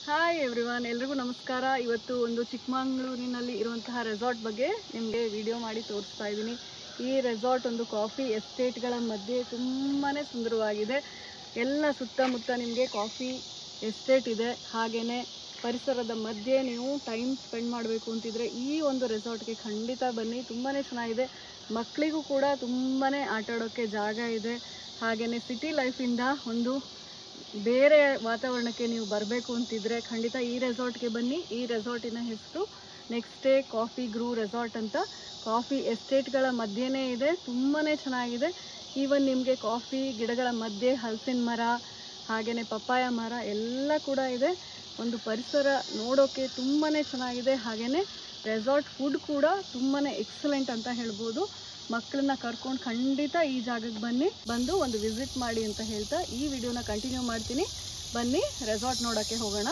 hi everyone ಎಲ್ರಿಗೂ ನಮಸ್ಕಾರ ಇವತ್ತು ಒಂದು ಚಿಕ್ಕಮಗಳೂರಿನಲ್ಲಿ ಇರುವಂತಹ ರೆಸಾರ್ಟ್ ಬಗ್ಗೆ ನಿಮಗೆ ವಿಡಿಯೋ ಮಾಡಿ ತೋರಿಸ್ತಾ ಇದ್ದೀನಿ ಈ ರೆಸಾರ್ಟ್ ಒಂದು ಕಾಫಿ ಎಸ್ಟೇಟ್ಗಳ ಮಧ್ಯೆ ತುಂಬಾ ಸುಂದರವಾಗಿದೆ ಎಲ್ಲ ಸುತ್ತಮುತ್ತ ನಿಮಗೆ ಕಾಫಿ ಎಸ್ಟೇಟ್ ಇದೆ ಹಾಗೆಯೇ ಪರಿಸರದ ಮಧ್ಯೆ ನೀವು ಟೈಮ್ ಸ್ಪೆಂಡ್ ಮಾಡಬೇಕು ಅಂತಿದ್ರೆ ಈ ಒಂದು ರೆಸಾರ್ಟ್ಗೆ ಖಂಡಿತ ಬನ್ನಿ ತುಂಬಾ ಚೆನ್ನಾಗಿದೆ ಮಕ್ಕಳಿಗೂ ಕೂಡ ತುಂಬಾ ಆಟ ಆಡೋಕ್ಕೆ ಜಾಗ ಇದೆ ಹಾಗೆಯೇ ಸಿಟಿ ಲೈಫಿಂದ ಒಂದು ಬೇರೆ ವಾತಾವರಣಕ್ಕೆ ನೀವು ಬರಬೇಕು ಅಂತಿದ್ರೆ ಖಂಡಿತ ಈ ರೆಸಾರ್ಟ್ಗೆ ಬನ್ನಿ ಈ ರೆಸಾರ್ಟಿನ ಹೆಸರು next day coffee grew resort ಅಂತ ಕಾಫಿ ಎಸ್ಟೇಟ್ಗಳ ಮಧ್ಯೆನೇ ಇದೆ ತುಂಬಾ ಚೆನ್ನಾಗಿದೆ ಈವನ್ ನಿಮಗೆ ಕಾಫಿ ಗಿಡಗಳ ಮಧ್ಯೆ ಹಲಸಿನ ಮರ ಹಾಗೆಯೇ ಪಪ್ಪಾಯ ಮರ ಎಲ್ಲ ಕೂಡ ಇದೆ ಒಂದು ಪರಿಸರ ನೋಡೋಕ್ಕೆ ತುಂಬಾ ಚೆನ್ನಾಗಿದೆ ಹಾಗೆಯೇ ರೆಸಾರ್ಟ್ ಫುಡ್ ಕೂಡ ತುಂಬಾ ಎಕ್ಸಲೆಂಟ್ ಅಂತ ಹೇಳ್ಬೋದು ಮಕ್ಕಳನ್ನ ಕರ್ಕೊಂಡು ಖಂಡಿತ ಈ ಜಾಗಕ್ಕೆ ಬನ್ನಿ ಬಂದು ಒಂದು ವಿಸಿಟ್ ಮಾಡಿ ಅಂತ ಹೇಳ್ತಾ ಈ ವಿಡಿಯೋನ ಕಂಟಿನ್ಯೂ ಮಾಡ್ತೀನಿ ಬನ್ನಿ ರೆಸಾರ್ಟ್ ನೋಡೋಕ್ಕೆ ಹೋಗೋಣ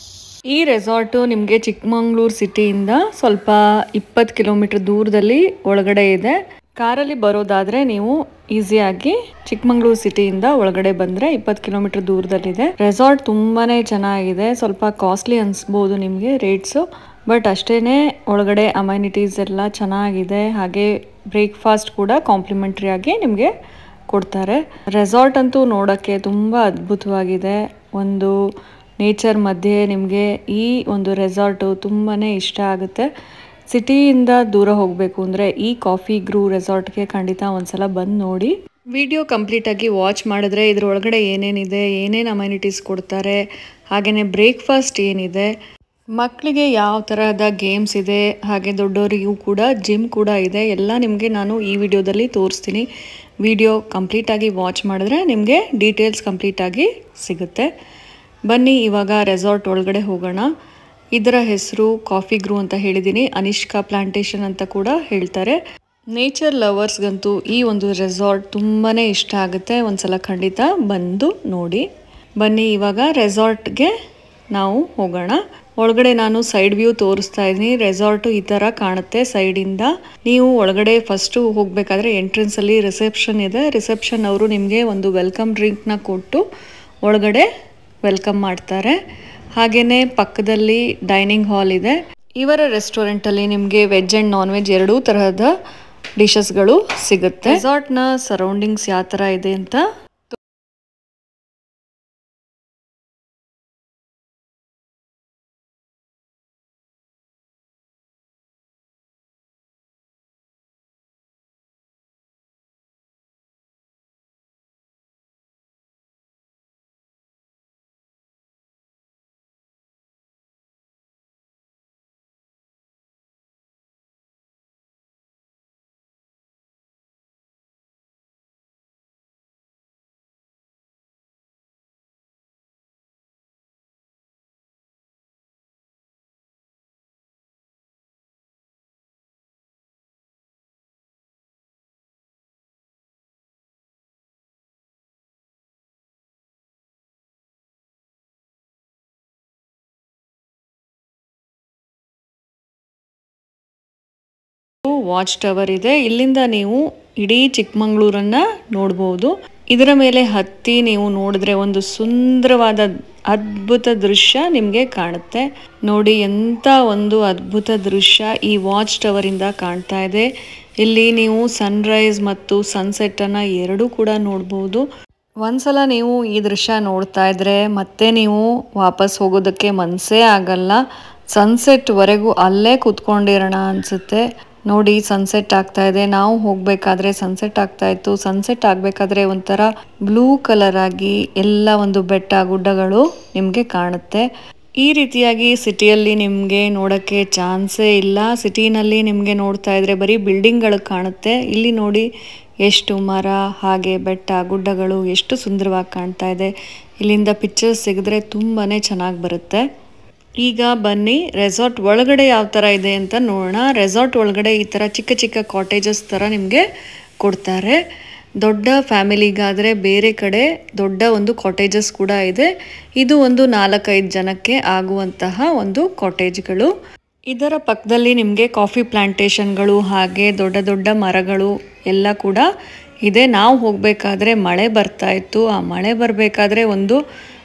ಈ ರೆಸಾರ್ಟು ನಿಮಗೆ ಚಿಕ್ಕಮಂಗ್ಳೂರು ಸಿಟಿಯಿಂದ ಸ್ವಲ್ಪ ಇಪ್ಪತ್ತು ಕಿಲೋಮೀಟರ್ ದೂರದಲ್ಲಿ ಒಳಗಡೆ ಇದೆ ಕಾರಲ್ಲಿ ಬರೋದಾದರೆ ನೀವು ಈಸಿಯಾಗಿ ಚಿಕ್ಕಮಂಗ್ಳೂರು ಸಿಟಿಯಿಂದ ಒಳಗಡೆ ಬಂದರೆ ಇಪ್ಪತ್ತು ಕಿಲೋಮೀಟರ್ ದೂರದಲ್ಲಿದೆ ರೆಸಾರ್ಟ್ ತುಂಬಾ ಚೆನ್ನಾಗಿದೆ ಸ್ವಲ್ಪ ಕಾಸ್ಟ್ಲಿ ಅನಿಸ್ಬೋದು ನಿಮಗೆ ರೇಟ್ಸು ಬಟ್ ಅಷ್ಟೇ ಒಳಗಡೆ ಅಮ್ಯುನಿಟೀಸ್ ಎಲ್ಲ ಚೆನ್ನಾಗಿದೆ ಹಾಗೆ ಬ್ರೇಕ್ಫಾಸ್ಟ್ ಕೂಡ ಕಾಂಪ್ಲಿಮೆಂಟ್ರಿ ಆಗಿ ನಿಮಗೆ ಕೊಡ್ತಾರೆ ರೆಸಾರ್ಟ್ ಅಂತೂ ನೋಡೋಕ್ಕೆ ತುಂಬ ಅದ್ಭುತವಾಗಿದೆ ಒಂದು ನೇಚರ್ ಮಧ್ಯೆ ನಿಮಗೆ ಈ ಒಂದು ರೆಸಾರ್ಟು ತುಂಬಾ ಇಷ್ಟ ಆಗುತ್ತೆ ಸಿಟಿಯಿಂದ ದೂರ ಹೋಗಬೇಕು ಅಂದರೆ ಈ ಕಾಫಿ ಗ್ರೂ ರೆಸಾರ್ಟ್ಗೆ ಖಂಡಿತ ಒಂದ್ಸಲ ಬಂದು ನೋಡಿ ವಿಡಿಯೋ ಕಂಪ್ಲೀಟಾಗಿ ವಾಚ್ ಮಾಡಿದ್ರೆ ಇದ್ರೊಳಗಡೆ ಏನೇನಿದೆ ಏನೇನು ಅಮ್ಯುನಿಟೀಸ್ ಕೊಡ್ತಾರೆ ಹಾಗೆಯೇ ಬ್ರೇಕ್ಫಾಸ್ಟ್ ಏನಿದೆ ಮಕ್ಕಳಿಗೆ ಯಾವ ತರಹದ ಗೇಮ್ಸ್ ಇದೆ ಹಾಗೆ ದೊಡ್ಡವರಿಗೂ ಕೂಡ ಜಿಮ್ ಕೂಡ ಇದೆ ಎಲ್ಲ ನಿಮಗೆ ನಾನು ಈ ವಿಡಿಯೋದಲ್ಲಿ ತೋರಿಸ್ತೀನಿ ವಿಡಿಯೋ ಕಂಪ್ಲೀಟಾಗಿ ವಾಚ್ ಮಾಡಿದ್ರೆ ನಿಮಗೆ ಡೀಟೇಲ್ಸ್ ಕಂಪ್ಲೀಟಾಗಿ ಸಿಗುತ್ತೆ ಬನ್ನಿ ಇವಾಗ ರೆಸಾರ್ಟ್ ಒಳಗಡೆ ಹೋಗೋಣ ಇದರ ಹೆಸರು ಕಾಫಿ ಗ್ರೂ ಅಂತ ಹೇಳಿದ್ದೀನಿ ಅನಿಷ್ಕಾ ಪ್ಲಾಂಟೇಶನ್ ಅಂತ ಕೂಡ ಹೇಳ್ತಾರೆ ನೇಚರ್ ಲವರ್ಸ್ಗಂತೂ ಈ ಒಂದು ರೆಸಾರ್ಟ್ ತುಂಬಾ ಇಷ್ಟ ಆಗುತ್ತೆ ಒಂದ್ಸಲ ಖಂಡಿತ ಬಂದು ನೋಡಿ ಬನ್ನಿ ಇವಾಗ ರೆಸಾರ್ಟ್ಗೆ ನಾವು ಹೋಗೋಣ ಒಳಗಡೆ ನಾನು ಸೈಡ್ ವ್ಯೂ ತೋರಿಸ್ತಾ ಇದ್ದೀನಿ ರೆಸಾರ್ಟು ಈ ಥರ ಕಾಣುತ್ತೆ ಸೈಡಿಂದ ನೀವು ಒಳಗಡೆ ಫಸ್ಟು ಹೋಗಬೇಕಾದ್ರೆ ಎಂಟ್ರೆನ್ಸಲ್ಲಿ ರಿಸೆಪ್ಷನ್ ಇದೆ ರಿಸೆಪ್ಷನ್ ಅವರು ನಿಮಗೆ ಒಂದು ವೆಲ್ಕಮ್ ಡ್ರಿಂಕ್ನ ಕೊಟ್ಟು ಒಳಗಡೆ ವೆಲ್ಕಮ್ ಮಾಡ್ತಾರೆ ಹಾಗೆಯೇ ಪಕ್ಕದಲ್ಲಿ ಡೈನಿಂಗ್ ಹಾಲ್ ಇದೆ ಇವರ ರೆಸ್ಟೋರೆಂಟಲ್ಲಿ ನಿಮಗೆ ವೆಜ್ ಆ್ಯಂಡ್ ನಾನ್ ವೆಜ್ ಎರಡೂ ತರಹದ ಡಿಶಸ್ಗಳು ಸಿಗುತ್ತೆ ರೆಸಾರ್ಟ್ನ ಸರೌಂಡಿಂಗ್ಸ್ ಯಾವ ಥರ ಇದೆ ಅಂತ ವಾಚ್ ಟವರ್ ಇದೆ ಇಲ್ಲಿಂದ ನೀವು ಇಡೀ ಚಿಕ್ಕಮಂಗ್ಳೂರನ್ನ ನೋಡ್ಬೋದು ಇದರ ಮೇಲೆ ಹತ್ತಿ ನೀವು ನೋಡಿದ್ರೆ ಒಂದು ಸುಂದರವಾದ ಅದ್ಭುತ ದೃಶ್ಯ ನಿಮಗೆ ಕಾಣುತ್ತೆ ನೋಡಿ ಎಂಥ ಒಂದು ಅದ್ಭುತ ದೃಶ್ಯ ಈ ವಾಚ್ ಟವರಿಂದ ಕಾಣ್ತಾ ಇದೆ ಇಲ್ಲಿ ನೀವು ಸನ್ರೈಸ್ ಮತ್ತು ಸನ್ಸೆಟ್ಟನ್ನು ಎರಡೂ ಕೂಡ ನೋಡ್ಬೋದು ಒಂದ್ಸಲ ನೀವು ಈ ದೃಶ್ಯ ನೋಡ್ತಾ ಇದ್ರೆ ಮತ್ತೆ ನೀವು ವಾಪಸ್ ಹೋಗೋದಕ್ಕೆ ಮನಸ್ಸೇ ಆಗಲ್ಲ ಸನ್ಸೆಟ್ವರೆಗೂ ಅಲ್ಲೇ ಕೂತ್ಕೊಂಡಿರೋಣ ಅನಿಸುತ್ತೆ ನೋಡಿ ಸನ್ಸೆಟ್ ಆಗ್ತಾ ಇದೆ ನಾವು ಹೋಗಬೇಕಾದ್ರೆ ಸನ್ಸೆಟ್ ಆಗ್ತಾ ಇತ್ತು ಸನ್ಸೆಟ್ ಆಗಬೇಕಾದ್ರೆ ಒಂಥರ ಬ್ಲೂ ಕಲರ್ ಆಗಿ ಎಲ್ಲ ಒಂದು ಬೆಟ್ಟ ಗುಡ್ಡಗಳು ನಿಮಗೆ ಕಾಣುತ್ತೆ ಈ ರೀತಿಯಾಗಿ ಸಿಟಿಯಲ್ಲಿ ನಿಮಗೆ ನೋಡೋಕ್ಕೆ ಚಾನ್ಸೇ ಇಲ್ಲ ಸಿಟಿನಲ್ಲಿ ನಿಮಗೆ ನೋಡ್ತಾ ಇದ್ರೆ ಬರೀ ಬಿಲ್ಡಿಂಗ್ಗಳು ಕಾಣುತ್ತೆ ಇಲ್ಲಿ ನೋಡಿ ಎಷ್ಟು ಮರ ಹಾಗೆ ಬೆಟ್ಟ ಗುಡ್ಡಗಳು ಎಷ್ಟು ಸುಂದರವಾಗಿ ಕಾಣ್ತಾ ಇದೆ ಇಲ್ಲಿಂದ ಪಿಕ್ಚರ್ಸ್ ಸಿಗಿದ್ರೆ ತುಂಬಾ ಚೆನ್ನಾಗಿ ಬರುತ್ತೆ ಈಗ ಬನ್ನಿ ರೆಸಾರ್ಟ್ ಒಳಗಡೆ ಯಾವ ಥರ ಇದೆ ಅಂತ ನೋಡೋಣ ರೆಸಾರ್ಟ್ ಒಳಗಡೆ ಈ ಥರ ಚಿಕ್ಕ ಚಿಕ್ಕ ಕಾಟೇಜಸ್ ಥರ ನಿಮಗೆ ಕೊಡ್ತಾರೆ ದೊಡ್ಡ ಫ್ಯಾಮಿಲಿಗಾದರೆ ಬೇರೆ ಕಡೆ ದೊಡ್ಡ ಒಂದು ಕಾಟೇಜಸ್ ಕೂಡ ಇದೆ ಇದು ಒಂದು ನಾಲ್ಕೈದು ಜನಕ್ಕೆ ಆಗುವಂತಹ ಒಂದು ಕಾಟೇಜ್ಗಳು ಇದರ ಪಕ್ಕದಲ್ಲಿ ನಿಮಗೆ ಕಾಫಿ ಪ್ಲಾಂಟೇಶನ್ಗಳು ಹಾಗೆ ದೊಡ್ಡ ದೊಡ್ಡ ಮರಗಳು ಎಲ್ಲ ಕೂಡ ಇದೆ ನಾವು ಹೋಗಬೇಕಾದ್ರೆ ಮಳೆ ಬರ್ತಾ ಇತ್ತು ಆ ಮಳೆ ಬರಬೇಕಾದ್ರೆ ಒಂದು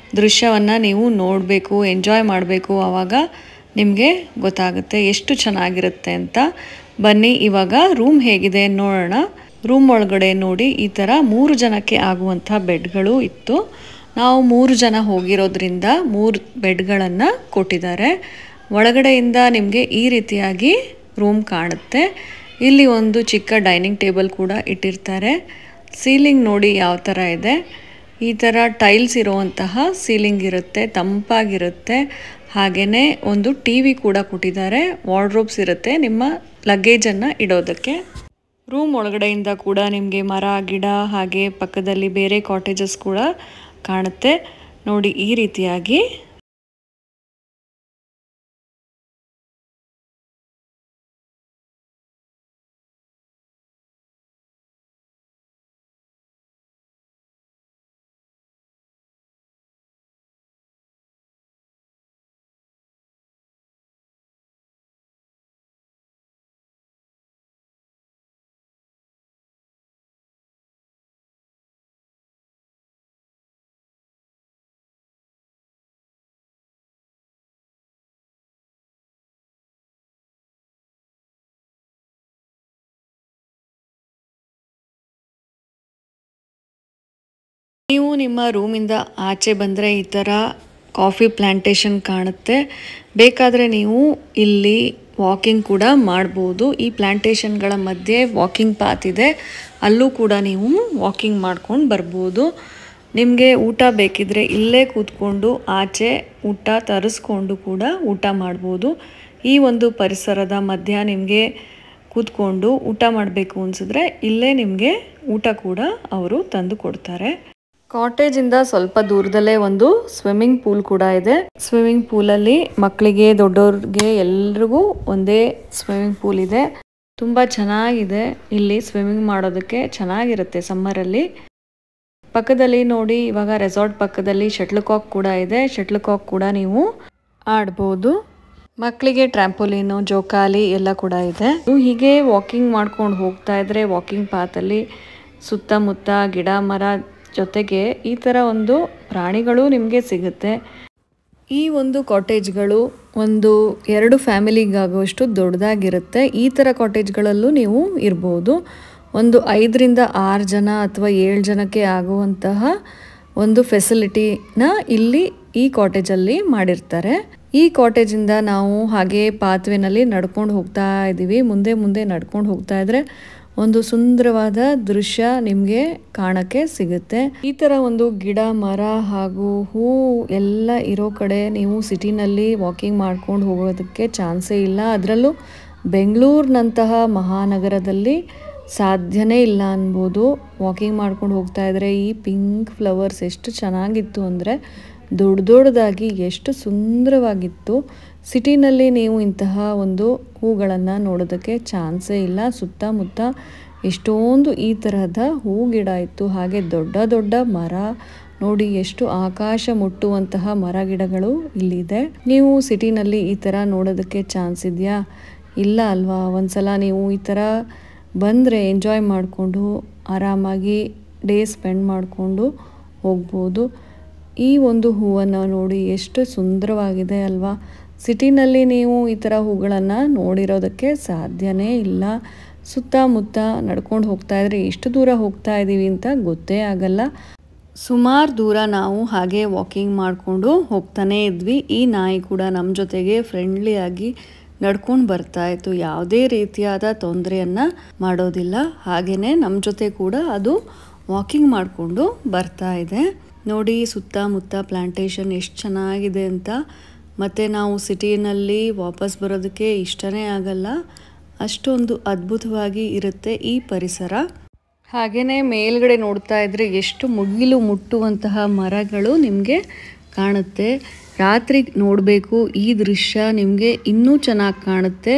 ದೃಶ್ಯವನ್ನು ನೀವು ನೋಡಬೇಕು ಎಂಜಾಯ್ ಮಾಡಬೇಕು ಆವಾಗ ನಿಮಗೆ ಗೊತ್ತಾಗುತ್ತೆ ಎಷ್ಟು ಚೆನ್ನಾಗಿರುತ್ತೆ ಅಂತ ಬನ್ನಿ ಇವಾಗ ರೂಮ್ ಹೇಗಿದೆ ನೋಡೋಣ ರೂಮ್ ಒಳಗಡೆ ನೋಡಿ ಈ ಥರ ಮೂರು ಜನಕ್ಕೆ ಆಗುವಂಥ ಬೆಡ್ಗಳು ಇತ್ತು ನಾವು ಮೂರು ಜನ ಹೋಗಿರೋದ್ರಿಂದ ಮೂರು ಬೆಡ್ಗಳನ್ನು ಕೊಟ್ಟಿದ್ದಾರೆ ಒಳಗಡೆಯಿಂದ ನಿಮಗೆ ಈ ರೀತಿಯಾಗಿ ರೂಮ್ ಕಾಣುತ್ತೆ ಇಲ್ಲಿ ಒಂದು ಚಿಕ್ಕ ಡೈನಿಂಗ್ ಟೇಬಲ್ ಕೂಡ ಇಟ್ಟಿರ್ತಾರೆ ಸೀಲಿಂಗ್ ನೋಡಿ ಯಾವ ಥರ ಇದೆ ಈ ಥರ ಟೈಲ್ಸ್ ಇರುವಂತಹ ಸೀಲಿಂಗ್ ಇರುತ್ತೆ ತಂಪಾಗಿರುತ್ತೆ ಹಾಗೆಯೇ ಒಂದು ಟಿ ವಿ ಕೂಡ ಕೊಟ್ಟಿದ್ದಾರೆ ವಾರ್ಡ್ರೋಬ್ಸ್ ಇರುತ್ತೆ ನಿಮ್ಮ ಲಗೇಜನ್ನು ಇಡೋದಕ್ಕೆ ರೂಮ್ ಒಳಗಡೆಯಿಂದ ಕೂಡ ನಿಮಗೆ ಮರ ಗಿಡ ಹಾಗೆ ಪಕ್ಕದಲ್ಲಿ ಬೇರೆ ಕಾಟೇಜಸ್ ಕೂಡ ಕಾಣುತ್ತೆ ನೋಡಿ ಈ ರೀತಿಯಾಗಿ ನೀವು ನಿಮ್ಮ ರೂಮಿಂದ ಆಚೆ ಬಂದರೆ ಈ ಥರ ಕಾಫಿ ಪ್ಲ್ಯಾಂಟೇಷನ್ ಕಾಣುತ್ತೆ ಬೇಕಾದರೆ ನೀವು ಇಲ್ಲಿ ವಾಕಿಂಗ್ ಕೂಡ ಮಾಡ್ಬೋದು ಈ ಪ್ಲ್ಯಾಂಟೇಷನ್ಗಳ ಮಧ್ಯೆ ವಾಕಿಂಗ್ ಪಾತ್ ಇದೆ ಅಲ್ಲೂ ಕೂಡ ನೀವು ವಾಕಿಂಗ್ ಮಾಡ್ಕೊಂಡು ಬರ್ಬೋದು ನಿಮಗೆ ಊಟ ಬೇಕಿದ್ರೆ ಇಲ್ಲೇ ಕೂತ್ಕೊಂಡು ಆಚೆ ಊಟ ತರಿಸ್ಕೊಂಡು ಕೂಡ ಊಟ ಮಾಡ್ಬೋದು ಈ ಒಂದು ಪರಿಸರದ ಮಧ್ಯ ನಿಮಗೆ ಕೂತ್ಕೊಂಡು ಊಟ ಮಾಡಬೇಕು ಅನಿಸಿದ್ರೆ ಇಲ್ಲೇ ನಿಮಗೆ ಊಟ ಕೂಡ ಅವರು ತಂದು ಕೊಡ್ತಾರೆ ಕಾಟೇಜಿಂದ ಸ್ವಲ್ಪ ದೂರದಲ್ಲೇ ಒಂದು ಸ್ವಿಮ್ಮಿಂಗ್ ಪೂಲ್ ಕೂಡ ಇದೆ ಸ್ವಿಮ್ಮಿಂಗ್ ಪೂಲಲ್ಲಿ ಮಕ್ಕಳಿಗೆ ದೊಡ್ಡವ್ರಿಗೆ ಎಲ್ರಿಗೂ ಒಂದೇ ಸ್ವಿಮ್ಮಿಂಗ್ ಪೂಲ್ ಇದೆ ತುಂಬ ಚೆನ್ನಾಗಿದೆ ಇಲ್ಲಿ ಸ್ವಿಮ್ಮಿಂಗ್ ಮಾಡೋದಕ್ಕೆ ಚೆನ್ನಾಗಿರುತ್ತೆ ಸಮ್ಮರಲ್ಲಿ ಪಕ್ಕದಲ್ಲಿ ನೋಡಿ ಇವಾಗ ರೆಸಾರ್ಟ್ ಪಕ್ಕದಲ್ಲಿ ಶಟ್ಲ್ ಕಾಕ್ ಕೂಡ ಇದೆ ಶಟ್ಲ್ ಕಾಕ್ ಕೂಡ ನೀವು ಆಡ್ಬೋದು ಮಕ್ಕಳಿಗೆ ಟ್ರ್ಯಾಂಪೋಲಿನು ಜೋಕಾಲಿ ಎಲ್ಲ ಕೂಡ ಇದೆ ನೀವು ಹೀಗೆ ವಾಕಿಂಗ್ ಮಾಡ್ಕೊಂಡು ಹೋಗ್ತಾ ಇದ್ರೆ ವಾಕಿಂಗ್ ಪಾತಲ್ಲಿ ಸುತ್ತಮುತ್ತ ಗಿಡ ಮರ ಜೊತೆಗೆ ಈ ಥರ ಒಂದು ಪ್ರಾಣಿಗಳು ನಿಮಗೆ ಸಿಗುತ್ತೆ ಈ ಒಂದು ಕಾಟೇಜ್ಗಳು ಒಂದು ಎರಡು ಫ್ಯಾಮಿಲಿಗಾಗುವಷ್ಟು ದೊಡ್ಡದಾಗಿರುತ್ತೆ ಈ ಥರ ಕಾಟೇಜ್ಗಳಲ್ಲೂ ನೀವು ಇರ್ಬೋದು ಒಂದು ಐದರಿಂದ ಆರು ಜನ ಅಥವಾ ಏಳು ಜನಕ್ಕೆ ಆಗುವಂತಹ ಒಂದು ಫೆಸಿಲಿಟಿನ ಇಲ್ಲಿ ಈ ಕಾಟೇಜಲ್ಲಿ ಮಾಡಿರ್ತಾರೆ ಈ ಕಾಟೇಜಿಂದ ನಾವು ಹಾಗೆ ಪಾತ್ವೆನಲ್ಲಿ ನಡ್ಕೊಂಡು ಹೋಗ್ತಾ ಇದ್ದೀವಿ ಮುಂದೆ ಮುಂದೆ ನಡ್ಕೊಂಡು ಹೋಗ್ತಾ ಇದ್ರೆ ಒಂದು ಸುಂದರವಾದ ದೃಶ್ಯ ನಿಮಗೆ ಕಾಣಕ್ಕೆ ಸಿಗುತ್ತೆ ಈ ಥರ ಒಂದು ಗಿಡ ಮರ ಹಾಗೂ ಹೂ ಎಲ್ಲ ಇರೋ ಕಡೆ ನೀವು ಸಿಟಿನಲ್ಲಿ ವಾಕಿಂಗ್ ಮಾಡ್ಕೊಂಡು ಹೋಗೋದಕ್ಕೆ ಚಾನ್ಸೇ ಇಲ್ಲ ಅದರಲ್ಲೂ ಬೆಂಗಳೂರಿನಂತಹ ಮಹಾನಗರದಲ್ಲಿ ಸಾಧ್ಯನೇ ಇಲ್ಲ ಅನ್ಬೋದು ವಾಕಿಂಗ್ ಮಾಡ್ಕೊಂಡು ಹೋಗ್ತಾ ಇದ್ರೆ ಈ ಪಿಂಕ್ ಫ್ಲವರ್ಸ್ ಎಷ್ಟು ಚೆನ್ನಾಗಿತ್ತು ಅಂದರೆ ದೊಡ್ಡ ದೊಡ್ಡದಾಗಿ ಎಷ್ಟು ಸುಂದರವಾಗಿತ್ತು ಸಿಟಿನಲ್ಲಿ ನೀವು ಇಂತಹ ಒಂದು ಹೂಗಳನ್ನು ನೋಡೋದಕ್ಕೆ ಚಾನ್ಸೇ ಇಲ್ಲ ಸುತ್ತಮುತ್ತ ಎಷ್ಟೊಂದು ಈ ತರಹದ ಹೂ ಗಿಡ ಇತ್ತು ಹಾಗೆ ದೊಡ್ಡ ದೊಡ್ಡ ಮರ ನೋಡಿ ಎಷ್ಟು ಆಕಾಶ ಮುಟ್ಟುವಂತಹ ಮರ ಗಿಡಗಳು ಇಲ್ಲಿದೆ ನೀವು ಸಿಟಿನಲ್ಲಿ ಈ ಥರ ನೋಡೋದಕ್ಕೆ ಚಾನ್ಸ್ ಇದೆಯಾ ಇಲ್ಲ ಅಲ್ವಾ ಒಂದ್ಸಲ ನೀವು ಈ ಥರ ಬಂದರೆ ಎಂಜಾಯ್ ಮಾಡಿಕೊಂಡು ಆರಾಮಾಗಿ ಡೇ ಸ್ಪೆಂಡ್ ಮಾಡಿಕೊಂಡು ಹೋಗ್ಬೋದು ಈ ಒಂದು ಹೂವನ್ನು ನೋಡಿ ಎಷ್ಟು ಸುಂದರವಾಗಿದೆ ಅಲ್ವಾ ಸಿಟಿನಲ್ಲಿ ನೀವು ಈ ಥರ ಹೂಗಳನ್ನು ನೋಡಿರೋದಕ್ಕೆ ಸಾಧ್ಯನೇ ಇಲ್ಲ ಸುತ್ತಮುತ್ತ ನಡ್ಕೊಂಡು ಹೋಗ್ತಾ ಇದ್ರೆ ಎಷ್ಟು ದೂರ ಹೋಗ್ತಾ ಇದ್ದೀವಿ ಅಂತ ಗೊತ್ತೇ ಆಗಲ್ಲ ಸುಮಾರು ದೂರ ನಾವು ಹಾಗೆ ವಾಕಿಂಗ್ ಮಾಡಿಕೊಂಡು ಹೋಗ್ತಾನೇ ಇದ್ವಿ ಈ ನಾಯಿ ಕೂಡ ನಮ್ಮ ಜೊತೆಗೆ ಫ್ರೆಂಡ್ಲಿಯಾಗಿ ನಡ್ಕೊಂಡು ಬರ್ತಾ ಇತ್ತು ಯಾವುದೇ ರೀತಿಯಾದ ತೊಂದರೆಯನ್ನು ಮಾಡೋದಿಲ್ಲ ಹಾಗೆಯೇ ನಮ್ಮ ಜೊತೆ ಕೂಡ ಅದು ವಾಕಿಂಗ್ ಮಾಡಿಕೊಂಡು ಬರ್ತಾ ಇದೆ ನೋಡಿ ಸುತ್ತಮುತ್ತ ಪ್ಲ್ಯಾಂಟೇಷನ್ ಎಷ್ಟು ಚೆನ್ನಾಗಿದೆ ಅಂತ ಮತ್ತು ನಾವು ಸಿಟಿನಲ್ಲಿ ವಾಪಸ್ ಬರೋದಕ್ಕೆ ಇಷ್ಟನೇ ಆಗಲ್ಲ ಅಷ್ಟೊಂದು ಅದ್ಭುತವಾಗಿ ಇರುತ್ತೆ ಈ ಪರಿಸರ ಹಾಗೆಯೇ ಮೇಲ್ಗಡೆ ನೋಡ್ತಾ ಇದ್ರೆ ಎಷ್ಟು ಮುಗಿಲು ಮುಟ್ಟುವಂತಹ ಮರಗಳು ನಿಮಗೆ ಕಾಣುತ್ತೆ ರಾತ್ರಿ ನೋಡಬೇಕು ಈ ದೃಶ್ಯ ನಿಮಗೆ ಇನ್ನೂ ಚೆನ್ನಾಗಿ ಕಾಣುತ್ತೆ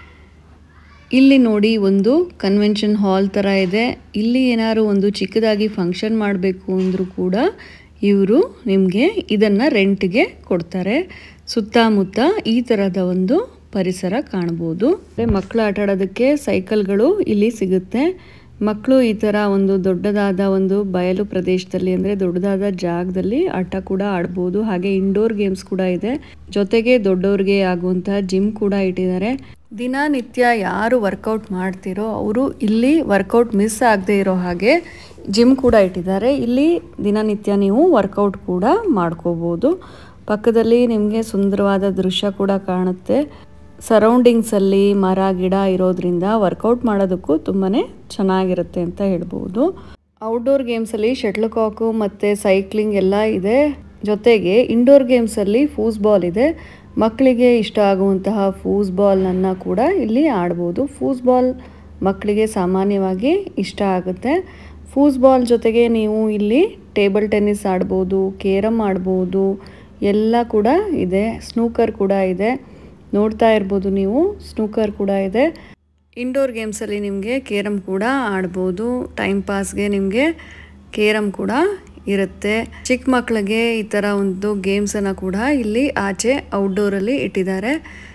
ಇಲ್ಲಿ ನೋಡಿ ಒಂದು ಕನ್ವೆನ್ಷನ್ ಹಾಲ್ ಥರ ಇದೆ ಇಲ್ಲಿ ಏನಾದ್ರು ಒಂದು ಚಿಕ್ಕದಾಗಿ ಫಂಕ್ಷನ್ ಮಾಡಬೇಕು ಅಂದರೂ ಕೂಡ ಇವರು ನಿಮಗೆ ಇದನ್ನು ರೆಂಟ್ಗೆ ಕೊಡ್ತಾರೆ ಸುತ್ತಮುತ್ತ ಈ ಥರದ ಒಂದು ಪರಿಸರ ಕಾಣ್ಬೋದು ಮಕ್ಕಳು ಆಟ ಆಡೋದಕ್ಕೆ ಸೈಕಲ್ಗಳು ಇಲ್ಲಿ ಸಿಗುತ್ತೆ ಮಕ್ಕಳು ಈ ಥರ ಒಂದು ದೊಡ್ಡದಾದ ಒಂದು ಬಯಲು ಪ್ರದೇಶದಲ್ಲಿ ಅಂದರೆ ದೊಡ್ಡದಾದ ಜಾಗದಲ್ಲಿ ಆಟ ಕೂಡ ಆಡ್ಬೋದು ಹಾಗೆ ಇಂಡೋರ್ ಗೇಮ್ಸ್ ಕೂಡ ಇದೆ ಜೊತೆಗೆ ದೊಡ್ಡವ್ರಿಗೆ ಆಗುವಂತಹ ಜಿಮ್ ಕೂಡ ಇಟ್ಟಿದ್ದಾರೆ ದಿನನಿತ್ಯ ಯಾರು ವರ್ಕೌಟ್ ಮಾಡ್ತಿರೋ ಅವರು ಇಲ್ಲಿ ವರ್ಕೌಟ್ ಮಿಸ್ ಆಗದೆ ಇರೋ ಹಾಗೆ ಜಿಮ್ ಕೂಡ ಇಟ್ಟಿದ್ದಾರೆ ಇಲ್ಲಿ ದಿನನಿತ್ಯ ನೀವು ವರ್ಕೌಟ್ ಕೂಡ ಮಾಡ್ಕೋಬೋದು ಪಕ್ಕದಲ್ಲಿ ನಿಮಗೆ ಸುಂದರವಾದ ದೃಶ್ಯ ಕೂಡ ಕಾಣುತ್ತೆ ಸರೌಂಡಿಂಗ್ಸಲ್ಲಿ ಮರ ಗಿಡ ಇರೋದ್ರಿಂದ ವರ್ಕೌಟ್ ಮಾಡೋದಕ್ಕೂ ತುಂಬಾ ಚೆನ್ನಾಗಿರುತ್ತೆ ಅಂತ ಹೇಳ್ಬೋದು ಔಟ್ಡೋರ್ ಗೇಮ್ಸಲ್ಲಿ ಶಟ್ಲ್ ಕಾಕು ಮತ್ತು ಸೈಕ್ಲಿಂಗ್ ಎಲ್ಲ ಇದೆ ಜೊತೆಗೆ ಇಂಡೋರ್ ಗೇಮ್ಸಲ್ಲಿ ಫೂಸ್ಬಾಲ್ ಇದೆ ಮಕ್ಕಳಿಗೆ ಇಷ್ಟ ಆಗುವಂತಹ ಫೂಸ್ಬಾಲ್ನನ್ನು ಕೂಡ ಇಲ್ಲಿ ಆಡ್ಬೋದು ಫೂಸ್ಬಾಲ್ ಮಕ್ಕಳಿಗೆ ಸಾಮಾನ್ಯವಾಗಿ ಇಷ್ಟ ಆಗುತ್ತೆ ಫೂಸ್ಬಾಲ್ ಜೊತೆಗೆ ನೀವು ಇಲ್ಲಿ ಟೇಬಲ್ ಟೆನ್ನಿಸ್ ಆಡ್ಬೋದು ಕೇರಮ್ ಆಡ್ಬೋದು ಎಲ್ಲ ಕೂಡ ಇದೆ ಸ್ನೂಕರ್ ಕೂಡ ಇದೆ ನೋಡ್ತಾ ಇರ್ಬೋದು ನೀವು ಸ್ನೂಕರ್ ಕೂಡ ಇದೆ ಇಂಡೋರ್ ಗೇಮ್ಸಲ್ಲಿ ನಿಮಗೆ ಕೇರಮ್ ಕೂಡ ಆಡ್ಬೋದು ಟೈಮ್ ಪಾಸ್ಗೆ ನಿಮಗೆ ಕೇರಮ್ ಕೂಡ ಇರುತ್ತೆ ಚಿಕ್ಕ ಮಕ್ಕಳಿಗೆ ಈ ಥರ ಒಂದು ಗೇಮ್ಸನ್ನು ಕೂಡ ಇಲ್ಲಿ ಆಚೆ ಔಟ್ಡೋರಲ್ಲಿ ಇಟ್ಟಿದ್ದಾರೆ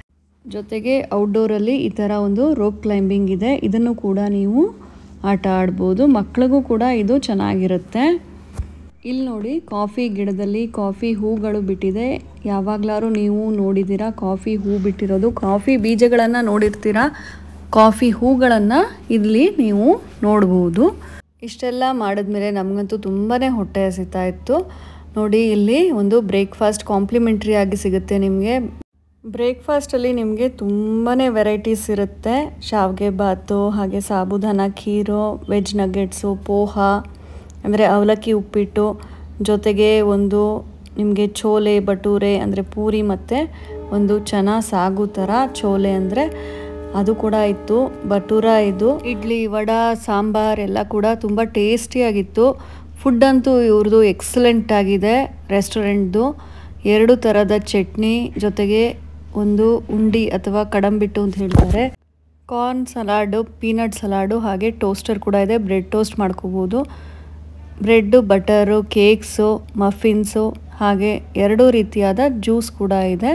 ಜೊತೆಗೆ ಔಟ್ಡೋರಲ್ಲಿ ಈ ಥರ ಒಂದು ರೋಪ್ ಕ್ಲೈಂಬಿಂಗ್ ಇದೆ ಇದನ್ನು ಕೂಡ ನೀವು ಆಟ ಆಡ್ಬೋದು ಮಕ್ಕಳಿಗೂ ಕೂಡ ಇದು ಚೆನ್ನಾಗಿರುತ್ತೆ ಇಲ್ಲಿ ನೋಡಿ ಕಾಫಿ ಗಿಡದಲ್ಲಿ ಕಾಫಿ ಹೂಗಳು ಬಿಟ್ಟಿದೆ ಯಾವಾಗಲಾರು ನೀವು ನೋಡಿದ್ದೀರಾ ಕಾಫಿ ಹೂ ಬಿಟ್ಟಿರೋದು ಕಾಫಿ ಬೀಜಗಳನ್ನು ನೋಡಿರ್ತೀರಾ ಕಾಫಿ ಹೂಗಳನ್ನು ಇಲ್ಲಿ ನೀವು ನೋಡ್ಬೋದು ಇಷ್ಟೆಲ್ಲ ಮಾಡಿದ್ಮೇಲೆ ನಮಗಂತೂ ತುಂಬಾ ಹೊಟ್ಟೆ ಹಸಿತಾ ಇತ್ತು ನೋಡಿ ಇಲ್ಲಿ ಒಂದು ಬ್ರೇಕ್ಫಾಸ್ಟ್ ಕಾಂಪ್ಲಿಮೆಂಟ್ರಿ ಆಗಿ ಸಿಗುತ್ತೆ ನಿಮಗೆ ಬ್ರೇಕ್ಫಾಸ್ಟಲ್ಲಿ ನಿಮಗೆ ತುಂಬಾ ವೆರೈಟೀಸ್ ಇರುತ್ತೆ ಶಾವಿಗೆ ಬಾತು ಹಾಗೆ ಸಾಬುದಾನ ಖೀರು ವೆಜ್ ನಗೆಟ್ಸು ಪೋಹ ಅಂದರೆ ಅವಲಕ್ಕಿ ಉಪ್ಪಿಟ್ಟು ಜೊತೆಗೆ ಒಂದು ನಿಮಗೆ ಚೋಲೆ ಭಟೂರೆ ಅಂದರೆ ಪೂರಿ ಮತ್ತು ಒಂದು ಚನ ಸಾಗು ಥರ ಚೋಲೆ ಅಂದರೆ ಅದು ಕೂಡ ಇತ್ತು ಭಟೂರ ಇದು ಇಡ್ಲಿ ವಡ ಸಾಂಬಾರ್ ಎಲ್ಲ ಕೂಡ ತುಂಬ ಟೇಸ್ಟಿಯಾಗಿತ್ತು ಫುಡ್ ಅಂತೂ ಇವ್ರದ್ದು ಎಕ್ಸಲೆಂಟ್ ಆಗಿದೆ ರೆಸ್ಟೋರೆಂಟ್ದು ಎರಡು ಥರದ ಚಟ್ನಿ ಜೊತೆಗೆ ಒಂದು ಉಂಡಿ ಅಥವಾ ಕಡಂಬಿಟ್ಟು ಅಂತ ಹೇಳ್ತಾರೆ ಕಾರ್ನ್ ಸಲಾಡು ಪೀನಟ್ ಸಲಾಡು ಹಾಗೆ ಟೋಸ್ಟರ್ ಕೂಡ ಇದೆ ಬ್ರೆಡ್ ಟೋಸ್ಟ್ ಮಾಡ್ಕೋಬೋದು ಬ್ರೆಡ್ಡು ಬಟರು ಕೇಕ್ಸು ಮಫಿನ್ಸು ಹಾಗೆ ಎರಡೂ ರೀತಿಯಾದ ಜ್ಯೂಸ್ ಕೂಡ ಇದೆ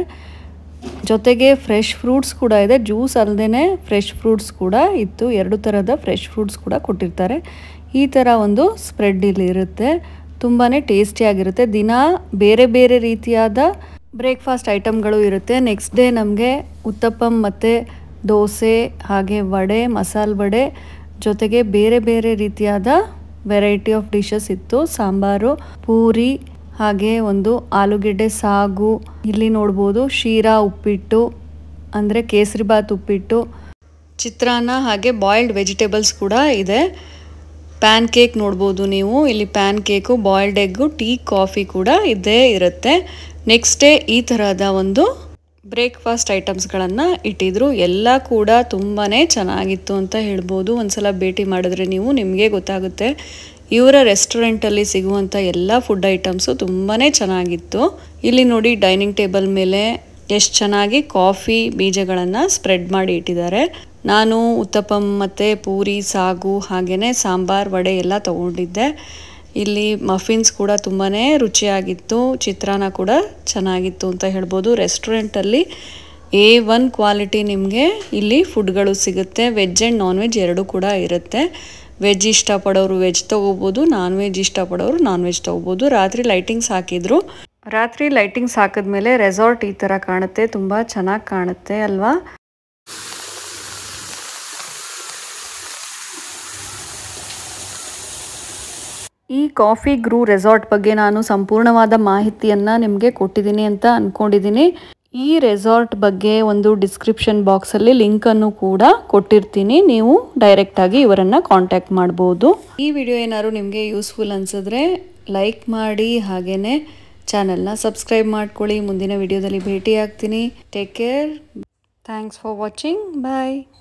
ಜೊತೆಗೆ ಫ್ರೆಶ್ ಫ್ರೂಟ್ಸ್ ಕೂಡ ಇದೆ ಜ್ಯೂಸ್ ಅಲ್ಲದೇ ಫ್ರೆಶ್ ಫ್ರೂಟ್ಸ್ ಕೂಡ ಇತ್ತು ಎರಡು ಥರದ ಫ್ರೆಶ್ ಫ್ರೂಟ್ಸ್ ಕೂಡ ಕೊಟ್ಟಿರ್ತಾರೆ ಈ ಥರ ಒಂದು ಸ್ಪ್ರೆಡ್ ಇಲ್ಲಿ ಇರುತ್ತೆ ತುಂಬಾ ಟೇಸ್ಟಿಯಾಗಿರುತ್ತೆ ದಿನ ಬೇರೆ ಬೇರೆ ರೀತಿಯಾದ ಬ್ರೇಕ್ಫಾಸ್ಟ್ ಐಟಮ್ಗಳು ಇರುತ್ತೆ ನೆಕ್ಸ್ಟ್ ಡೇ ನಮಗೆ ಉತ್ತಪ್ಪಂ ಮತ್ತು ದೋಸೆ ಹಾಗೆ ವಡೆ ಮಸಾಲೆ ವಡೆ ಜೊತೆಗೆ ಬೇರೆ ಬೇರೆ ರೀತಿಯಾದ ವೆರೈಟಿ ಆಫ್ ಡಿಶಸ್ ಇತ್ತು ಸಾಂಬಾರು ಪೂರಿ ಹಾಗೆ ಒಂದು ಆಲೂಗೆಡ್ಡೆ ಸಾಗು ಇಲ್ಲಿ ನೋಡ್ಬೋದು ಶೀರಾ ಉಪ್ಪಿಟ್ಟು ಅಂದರೆ ಕೇಸರಿಬಾತ್ ಉಪ್ಪಿಟ್ಟು ಚಿತ್ರಾನ್ನ ಹಾಗೆ ಬಾಯ್ಲ್ಡ್ ವೆಜಿಟೇಬಲ್ಸ್ ಕೂಡ ಇದೆ ಪ್ಯಾನ್ ಕೇಕ್ ನೋಡ್ಬೋದು ನೀವು ಇಲ್ಲಿ pancake boiled egg tea coffee ಕೂಡ ಇದ್ದೇ ಇರುತ್ತೆ ನೆಕ್ಸ್ಟ್ ಡೇ ಈ ಥರದ ಒಂದು ಬ್ರೇಕ್ಫಾಸ್ಟ್ ಐಟಮ್ಸ್ಗಳನ್ನು ಇಟ್ಟಿದ್ರು ಎಲ್ಲ ಕೂಡ ತುಂಬಾ ಚೆನ್ನಾಗಿತ್ತು ಅಂತ ಹೇಳ್ಬೋದು ಒಂದ್ಸಲ ಭೇಟಿ ಮಾಡಿದ್ರೆ ನೀವು ನಿಮಗೆ ಗೊತ್ತಾಗುತ್ತೆ ಇವರ ರೆಸ್ಟೋರೆಂಟಲ್ಲಿ ಸಿಗುವಂಥ ಎಲ್ಲ ಫುಡ್ ಐಟಮ್ಸು ತುಂಬಾ ಚೆನ್ನಾಗಿತ್ತು ಇಲ್ಲಿ ನೋಡಿ ಡೈನಿಂಗ್ ಟೇಬಲ್ ಮೇಲೆ ಎಷ್ಟು ಚೆನ್ನಾಗಿ ಕಾಫಿ ಬೀಜಗಳನ್ನು ಸ್ಪ್ರೆಡ್ ಮಾಡಿ ಇಟ್ಟಿದ್ದಾರೆ ನಾನು ಉತ್ತಪ್ಪಂ ಮತ್ತು ಪೂರಿ ಸಾಗು ಹಾಗೆಯೇ ಸಾಂಬಾರ್ ವಡೆ ಎಲ್ಲ ತೊಗೊಂಡಿದ್ದೆ ಇಲ್ಲಿ ಮಫಿನ್ಸ್ ಕೂಡ ತುಂಬಾ ರುಚಿಯಾಗಿತ್ತು ಚಿತ್ರಾನ್ನ ಕೂಡ ಚೆನ್ನಾಗಿತ್ತು ಅಂತ ಹೇಳ್ಬೋದು ರೆಸ್ಟೋರೆಂಟಲ್ಲಿ ಎ ಒನ್ ಕ್ವಾಲಿಟಿ ನಿಮಗೆ ಇಲ್ಲಿ ಫುಡ್ಗಳು ಸಿಗುತ್ತೆ ವೆಜ್ ಆ್ಯಂಡ್ ನಾನ್ ವೆಜ್ ಎರಡೂ ಕೂಡ ಇರುತ್ತೆ ವೆಜ್ ಇಷ್ಟಪಡೋರು ವೆಜ್ ತೊಗೋಬೋದು ನಾನ್ ವೆಜ್ ಇಷ್ಟಪಡೋರು ನಾನ್ ವೆಜ್ ತೊಗೋಬೋದು ರಾತ್ರಿ ಲೈಟಿಂಗ್ಸ್ ಹಾಕಿದ್ರು ರಾತ್ರಿ ಲೈಟಿಂಗ್ಸ್ ಹಾಕಿದ್ಮೇಲೆ ರೆಸಾರ್ಟ್ ಈ ಥರ ಕಾಣುತ್ತೆ ತುಂಬ ಚೆನ್ನಾಗಿ ಕಾಣುತ್ತೆ ಅಲ್ವಾ ಈ ಕಾಫಿ ಗ್ರೂ ರೆಸಾರ್ಟ್ ಬಗ್ಗೆ ನಾನು ಸಂಪೂರ್ಣವಾದ ಮಾಹಿತಿಯನ್ನು ನಿಮಗೆ ಕೊಟ್ಟಿದ್ದೀನಿ ಅಂತ ಅಂದ್ಕೊಂಡಿದ್ದೀನಿ ಈ ರೆಸಾರ್ಟ್ ಬಗ್ಗೆ ಒಂದು ಡಿಸ್ಕ್ರಿಪ್ಷನ್ ಬಾಕ್ಸಲ್ಲಿ ಲಿಂಕನ್ನು ಕೂಡ ಕೊಟ್ಟಿರ್ತೀನಿ ನೀವು ಡೈರೆಕ್ಟಾಗಿ ಇವರನ್ನು ಕಾಂಟ್ಯಾಕ್ಟ್ ಮಾಡ್ಬೋದು ಈ ವಿಡಿಯೋ ಏನಾದ್ರು ನಿಮಗೆ ಯೂಸ್ಫುಲ್ ಅನಿಸಿದ್ರೆ ಲೈಕ್ ಮಾಡಿ ಹಾಗೆಯೇ ಚಾನೆಲ್ನ ಸಬ್ಸ್ಕ್ರೈಬ್ ಮಾಡ್ಕೊಳ್ಳಿ ಮುಂದಿನ ವಿಡಿಯೋದಲ್ಲಿ ಭೇಟಿ ಆಗ್ತೀನಿ take care thanks for watching bye